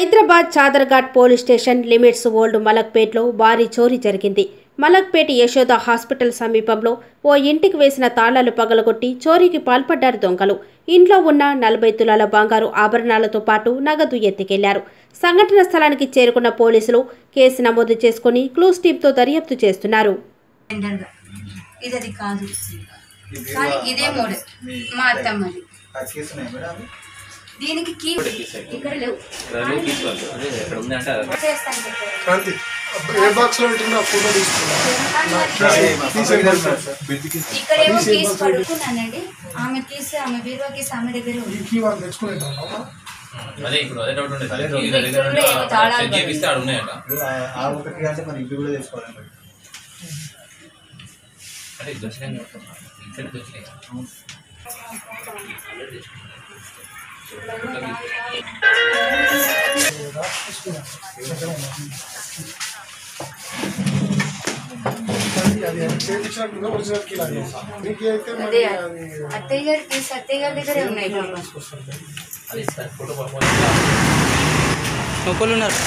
Hyderabad Chadarghat police station limits old మలక్పేట్లో భారీ చోరీ జరిగింది మలక్పేట్ యశోద హాస్పిటల్ సమీపంలో ఓ ఇంటికి వేసిన తాళాలు పగలగొట్టి చోరీకి పాల్పడ్డారు దొంగలు ఇంట్లో ఉన్న నలభై తులాల బంగారు ఆభరణాలతో పాటు నగదు ఎత్తికెళ్లారు సంఘటన స్థలానికి చేరుకున్న పోలీసులు కేసు నమోదు చేసుకుని క్లూస్ టీంతో దర్యాప్తు చేస్తున్నారు టెండర్గా ఇది అది కాదు కానీ ఇదే మోడల్ మా అత్తమ్మది దీనికి కీ ఇక్కడ లేవు చేస్తాను చెప్పారు. క్రాంతి ఏ బాక్స్ లో పెట్టిన ఫోటో తీసుకున్నా ఇక్కడ ఏమో కీస్ పడుకున్నానండి ఆమె కీస్ ఆమె బీరువా కీస్ ఆమె దగ్గరే ఉంది కీ వాళ్ళు తెచ్చుకునేటా అదే ఇప్పుడు అదే డౌట్ ఉండే సార్ ఇక్కడ కూడా ఏవో తాళాలు చెక్ చేపిస్తే ఆడ ఉన్నాయట ఆ ఒకటి అంటే మన ఇంటి కూడా తెచ్చుకోవాలి మరి. అంటే ఇది దొరికినాయి ఇక్కడ దొరికినాయి అది చేయించినట్టుగా ఒరిజినల్ కీ లాగా మీకు అయితే మరి అదే అది అత్తయ్య గారి కీస్ అత్తయ్య గారి దగ్గరే ఉన్నాయి బాబా అది సార్ ఫోటో పంపండి ఒకళ్ళు ఉన్నారు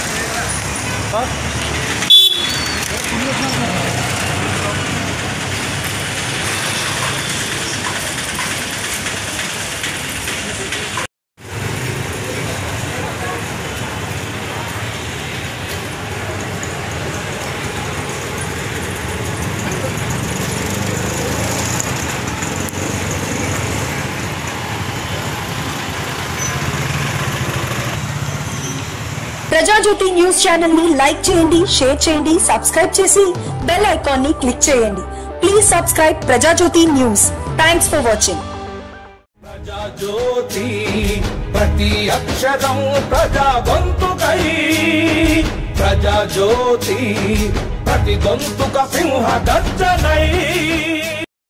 ప్రజాజ్యోతి న్యూస్ ఛానల్ ని లైక్ చేయండి షేర్ చేయండి సబ్స్క్రైబ్ చేసి బెల్ ఐకాన్ ని క్లిక్ చేయండి please subscribe Prajajyothi news thanks for watching Prajajyothi ప్రతి అక్షరం ప్రజా గొంతుకై ప్రజాజ్యోతి ప్రతి గొంతుక సింహ గర్జనై